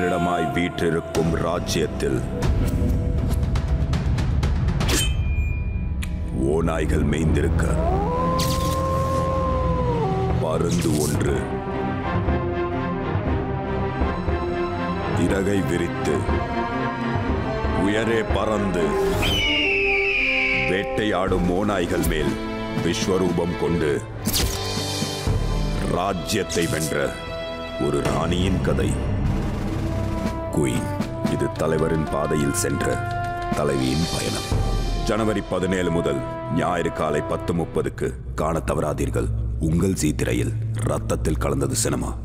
முதலிடமாய் வீற்றிருக்கும் ராஜ்யத்தில் ஓநாய்கள் மேய்ந்திருக்க பருந்து ஒன்று இறகை விரித்து உயரே பறந்து வேட்டையாடும் ஓநாய்கள் மேல் விஸ்வரூபம் கொண்டு ராஜ்யத்தை வென்ற ஒரு ராணியின் கதை குயின் இது தலைவரின் பாதையில் சென்ற தலைவியின் பயணம் ஜனவரி பதினேழு முதல் ஞாயிறு காலை பத்து முப்பதுக்கு காணத் தவறாதீர்கள் உங்கள் சீ திரையில் ரத்தத்தில் கலந்தது சினிமா